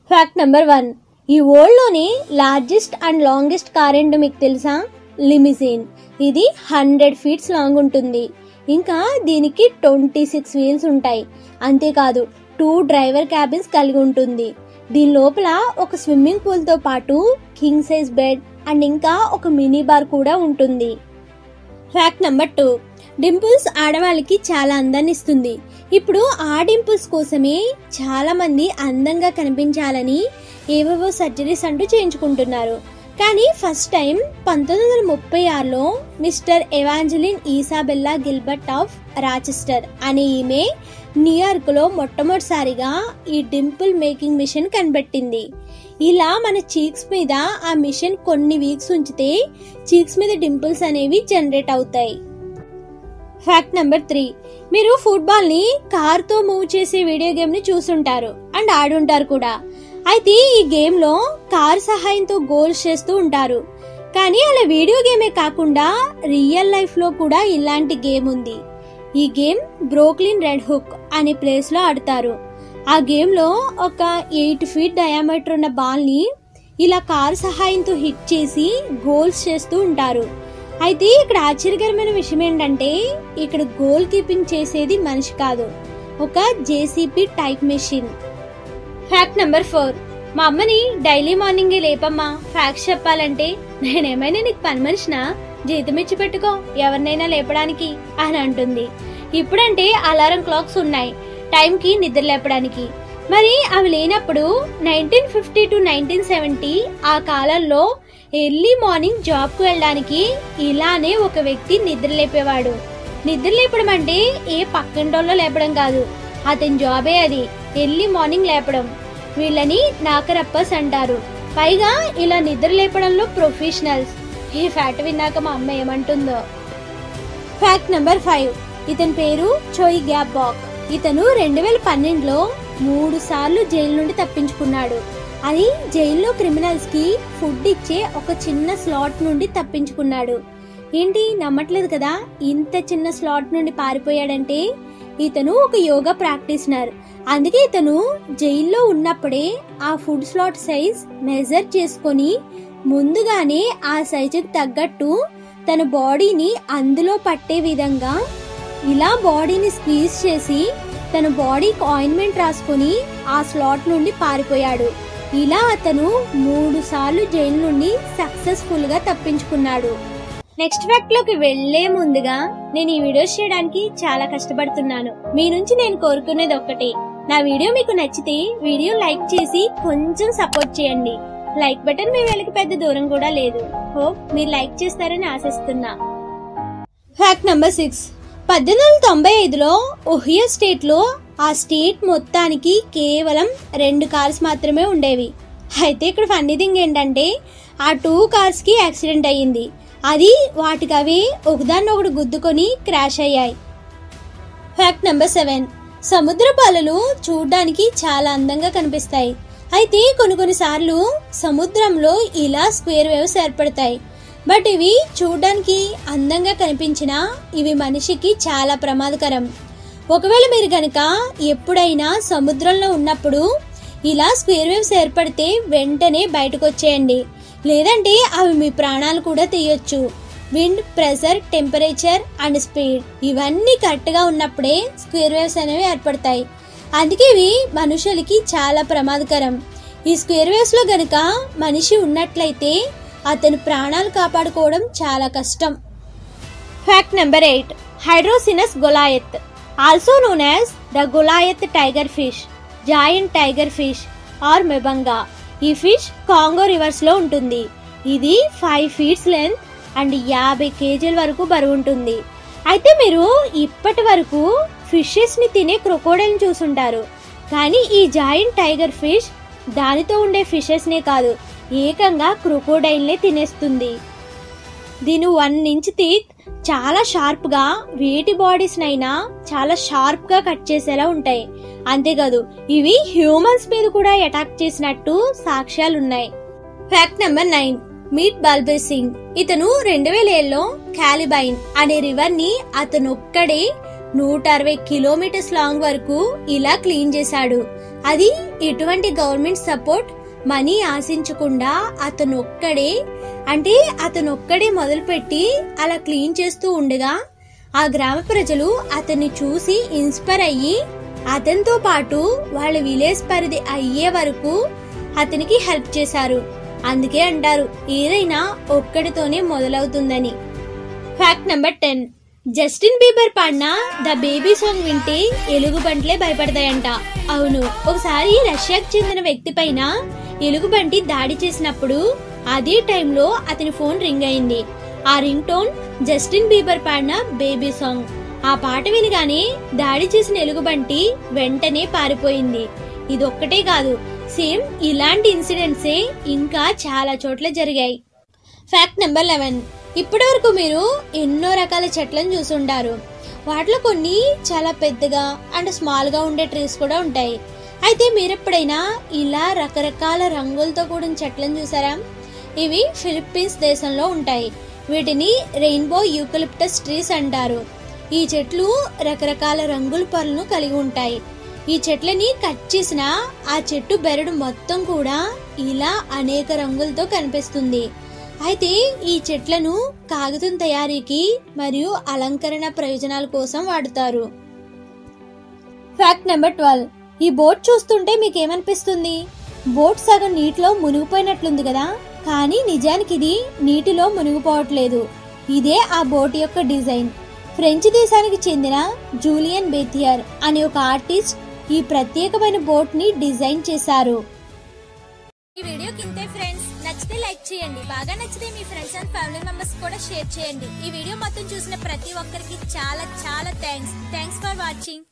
fact number one ఈ వరల్డ్లోని largest and longest car ఏంటో మీకు తెలుసా లిమిజిన్ ఇది హండ్రెడ్ ఫీట్స్ లాంగ్ ఉంటుంది ఇంకా దీనికి ట్వంటీ సిక్స్ వీల్స్ ఉంటాయి అంతేకాదు టూ డ్రైవర్ క్యాబిన్స్ కలిగి ఉంటుంది దీని లోపల ఒక స్విమ్మింగ్ పూల్తో పాటు కింగ్ సైజ్ బెడ్ అండ్ ఇంకా ఒక మినీ బార్ కూడా ఉంటుంది ఫ్యాక్ట్ నెంబర్ టూ డింపుల్స్ ఆడవాళ్ళకి చాలా అందాన్ని ఇస్తుంది ఇప్పుడు ఆ డింపుల్స్ కోసమే చాలా మంది అందంగా కనిపించాలని ఏవేవో సర్జరీస్ అంటూ చేయించుకుంటున్నారు కానీ ఫస్ట్ టైం పంతొమ్మిది వందల ముప్పై ఆరులో mister Evangeline Isabella Gilbert of Rochester అనే ఈమె న్యూయార్క్లో మొట్టమొదటిసారిగా ఈ డింపుల్ మేకింగ్ మిషన్ కనిపెట్టింది ఇలా మన చీక్స్ మీద ఆ మిషన్ కొన్ని వీక్స్ ఉంచితే చీక్స్ మీద డింపుల్స్ అనేవి జనరేట్ అవుతాయి ఫ్యాక్ట్ నెంబర్ త్రీ మీరు ఫుట్బాల్ ని కార్ తో మూవ్ చేసే వీడియో గేమ్ ని చూసుంటారు అండ్ ఆడుంటారు కూడా అయితే ఈ గేమ్ లో కార్ సహాయంతో గోల్స్ చేస్తూ ఉంటారు కానీ అలా వీడియో గేమే కాకుండా రియల్ లైఫ్ లో కూడా ఇలాంటి గేమ్ ఉంది ఈ గేమ్ బ్రోక్లిన్ రెడ్ హుక్ అనే ప్లేస్ లో ఆడతారు ఆ గేమ్ లో ఒక ఎయిట్ ఫీట్ డయామీటర్ ఉన్న బాల్ ని ఇలా కార్ సహాయంతో హిట్ చేసి గోల్స్ చేస్తూ ఉంటారు అయితే ఇక్కడ ఆశ్చర్యకరమైన విషయం ఏంటంటే ఇక్కడ గోల్ కీపింగ్ చేసేది మనిషి కాదు ఒక JCB type machine fact number four మా అమ్మని డైలీ మార్నింగ్ లేపమ్మా ఫ్యాక్ట్స్ చెప్పాలంటే నేనేమైనా నీకు పని మనిషినా జీతం ఇచ్చి పెట్టుకో ఎవరినైనా లేపడానికి అని అంటుంది ఇప్పుడంటే అలారం క్లాక్స్ ఉన్నాయి టైంకి నిద్ర లేపడానికి మరి అవి లేనప్పుడు nineteen fifty to nineteen seventy ఆ కాలంలో ఎర్లీ మార్నింగ్ జాబ్కు వెళ్ళడానికి ఇలానే ఒక వ్యక్తి నిద్ర లేపేవాడు నిద్ర లేపడం అంటే ఏ పక్కింటోళ్ళలో లేపడం కాదు అతని జాబే అది ఎర్లీ మార్నింగ్ లేపడం వీళ్ళని నాకరప్పస్ అంటారు పైగా ఇలా నిద్ర లేపడంలో ప్రొఫెషనల్స్ ఈ ఫ్యాక్ట్ విన్నాక మా అమ్మ ఏమంటుందో ఫ్యాక్ట్ నెంబర్ ఫైవ్ ఇతని పేరు చోయ్ గ్యాప్ బాక్ ఇతను రెండు వేల పన్నెండులో మూడు సార్లు జైలు నుండి తప్పించుకున్నాడు అది జైల్లో క్రిమినల్స్ కి ఫుడ్ ఇచ్చే ఒక చిన్న స్లాట్ నుండి తప్పించుకున్నాడు ఏంటి నమ్మట్లేదు కదా ఇంత చిన్న స్లాట్ నుండి పారిపోయాడంటే ఇతను ఒక యోగా ప్రాక్టీషనర్ అందుకే ఇతను జైల్లో ఉన్నప్పుడే ఆ ఫుడ్ స్లాట్ సైజ్ మెజర్ చేసుకొని ముందుగానే ఆ సైజుకి తగ్గట్టు తన బాడీని అందులో పట్టే విధంగా ఇలా బాడీని స్క్వీజ్ చేసి తన బాడీకి ఆయింట్మెంట్ రాసుకొని ఆ స్లాట్ నుండి పారిపోయాడు ఇలా అతను మూడు సార్లు జైలు నుండి సక్సెస్ఫుల్ గా తప్పించుకున్నాడు నెక్స్ట్ ఫ్యాక్ట్ లోకి వెళ్లే ముందుగా నేను ఈ వీడియోస్ చేయడానికి చాలా కష్టపడుతున్నాను మీ నుంచి నేను కోరుకునేది ఒక్కటే నా వీడియో మీకు నచ్చితే వీడియో లైక్ చేసి కొంచెం సపోర్ట్ చేయండి లైక్ బటన్ మీ వేలకి పెద్ద దూరం కూడా లేదు హోప్ మీరు లైక్ చేస్తారని ఆశిస్తున్నా ఫ్యాక్ట్ నెంబర్ సిక్స్ పద్దెనిమిది వందల తొంభై ఐదులో ఒహియో స్టేట్ లో ఆ స్టేట్ మొత్తానికి కేవలం రెండు కార్స్ మాత్రమే ఉండేవి అయితే ఇక్కడ ఫన్నీ థింగ్ ఏంటంటే ఆ టూ కార్స్ కి యాక్సిడెంట్ అయ్యింది అది వాటికి అవి ఒకదాన్నొకటి గుద్దుకొని క్రాష్ అయ్యాయి ఫ్యాక్ట్ నెంబర్ సెవెన్ సముద్రపు అలలు చూడ్డానికి చాలా అందంగా కనిపిస్తాయి అయితే కొన్ని కొన్నిసార్లు సముద్రంలో ఇలా స్క్వేర్ వేవ్స్ ఏర్పడతాయి బట్ ఇవి చూడడానికి అందంగా కనిపించినా ఇవి మనిషికి చాలా ప్రమాదకరం ఒకవేళ మీరు గనక ఎప్పుడైనా సముద్రంలో ఉన్నప్పుడు ఇలా స్క్వేర్ వేవ్స్ ఏర్పడితే వెంటనే బయటకు వచ్చేయండి లేదంటే అవి మీ ప్రాణాలు కూడా తీయొచ్చు wind pressure temperature and speed ఇవన్నీ కరెక్ట్గా ఉన్నప్పుడే స్క్వేర్ వేవ్స్ అనేవి ఏర్పడతాయి అందుకే ఇవి మనుషులకి చాలా ప్రమాదకరం ఈ స్క్వేర్ వేవ్స్ లో గనుక మనిషి ఉన్నట్లయితే అతని ప్రాణాలు కాపాడుకోవడం చాలా కష్టం fact number eight Hydrocynus goliath also known as the goliath tiger fish giant tiger fish or mbenga ఈ ఫిష్ కాంగో రివర్స్ లో ఉంటుంది ఇది ఫైవ్ ఫీట్స్ లెంత్ అండ్ యాభై కేజీల వరకు బరువు ఉంటుంది అయితే మీరు ఇప్పటి వరకు ఫిషెస్ ని తినే క్రొకోడైల్ చూసుంటారు కానీ ఈ జాయింట్ టైగర్ ఫిష్ దానితో ఉండే ఫిషెస్ నే కాదు ఏకంగా క్రొకోడైల్నే తినేస్తుంది దీని వన్ ఇంచ్ టీత్ చాలా షార్ప్ గా వేటి బాడీస్ నైనా చాలా షార్ప్ గా కట్ చేసేలా ఉంటాయి అంతేకాదు ఇవి హ్యూమన్స్ మీద కూడా అటాక్ చేసినట్టు సాక్ష్యాలు ఉన్నాయి fact number nine meet Balbir Singh ఇతను రెండు వేల ఏళ్ళలో క్యాలిబైన్ అనే రివర్ ని అతను ఒక్కడే నూట అరవై కిలోమీటర్స్ లాంగ్ వరకు ఇలా క్లీన్ చేశాడు అది ఎటువంటి గవర్నమెంట్ సపోర్ట్ మనీ ఆశించకుండా అతను ఒక్కడే అంటే అతను ఒక్కడే మొదలుపెట్టి అలా క్లీన్ చేస్తూ ఉండగా ఆ గ్రామ ప్రజలు అతన్ని చూసి ఇన్స్పైర్ అయ్యి అతనితో పాటు వాళ్ళ విలేజ్ పరిధి అయ్యే వరకు అతనికి హెల్ప్ చేశారు అందుకే అంటారు ఏదైనా ఒక్కడితోనే మొదలవుతుందని fact number ten Justin Bieber పాడిన ద బేబీ సాంగ్ వింటే ఎలుగుబంట్లే భయపడతాయంట అవును ఒకసారి రష్యాకు చెందిన వ్యక్తి పైన ఎలుగుబంటి దాడి చేసినప్పుడు అదే టైంలో అతని ఫోన్ రింగ్ అయింది ఆ రింగ్ టోన్ జస్టిన్ బీబర్ పాడిన బేబీ సాంగ్ ఆ పాట వినగానే దాడి చేసిన ఎలుగుబంటి వెంటనే పారిపోయింది ఇదొక్కటే కాదు సేమ్ ఇలాంటి ఇన్సిడెంట్సే ఇంకా చాలా చోట్ల జరిగాయి ఫ్యాక్ట్ నెంబర్ లెవెన్ ఇప్పటి వరకు మీరు ఎన్నో రకాల చెట్లను చూసుంటారు వాటిలో కొన్ని చాలా పెద్దగా అండ్ స్మాల్ గా ఉండే ట్రీస్ కూడా ఉంటాయి అయితే మీరు ఎప్పుడైనా ఇలా రకరకాల రంగులతో కూడిన చెట్లను చూసారా ఇవి ఫిలిప్పీన్స్ దేశంలో ఉంటాయి వీటిని రెయిన్బో యూకలిప్టస్ ట్రీస్ అంటారు ఈ చెట్లు రకరకాల రంగుల పొరలను కలిగి ఉంటాయి ఈ చెట్లని కట్ చేసిన ఆ చెట్టు బెరడు మొత్తం కూడా ఇలా అనేక రంగులతో కనిపిస్తుంది అయితే ఈ చెట్లను కాగితం తయారీకి మరియు అలంకరణ ప్రయోజనాల కోసం వాడుతారు ఫ్యాక్ట్ నెంబర్ ట్వెల్వ్ ఈ బోట్ చూస్తుంటే మీకు ఏమనిపిస్తుంది బోట్ సగం నీటిలో మునిగిపోయినట్లుంది కదా కానీ నిజానికి ఇది నీటిలో మునిగిపోవట్లేదు ఇదే ఆ బోట్ యొక్క డిజైన్ ఫ్రెంచ్ దేశానికి చెందిన జూలియన్ బెథియర్ అనే ఒక ఆర్టిస్ట్ ఈ ప్రత్యేకమైన బోట్ ని డిజైన్ చేశారు ఈ వీడియో కింతే ఫ్రెండ్స్ నచ్చితే లైక్ చేయండి బాగా నచ్చితే మీ ఫ్రెండ్స్ అండ్ ఫ్యామిలీ మెంబర్స్ కూడా షేర్ చేయండి ఈ వీడియో మొత్తం చూసిన ప్రతి ఒక్కరికి చాలా చాలా థ్యాంక్స్ థ్యాంక్స్ ఫర్ వాచింగ్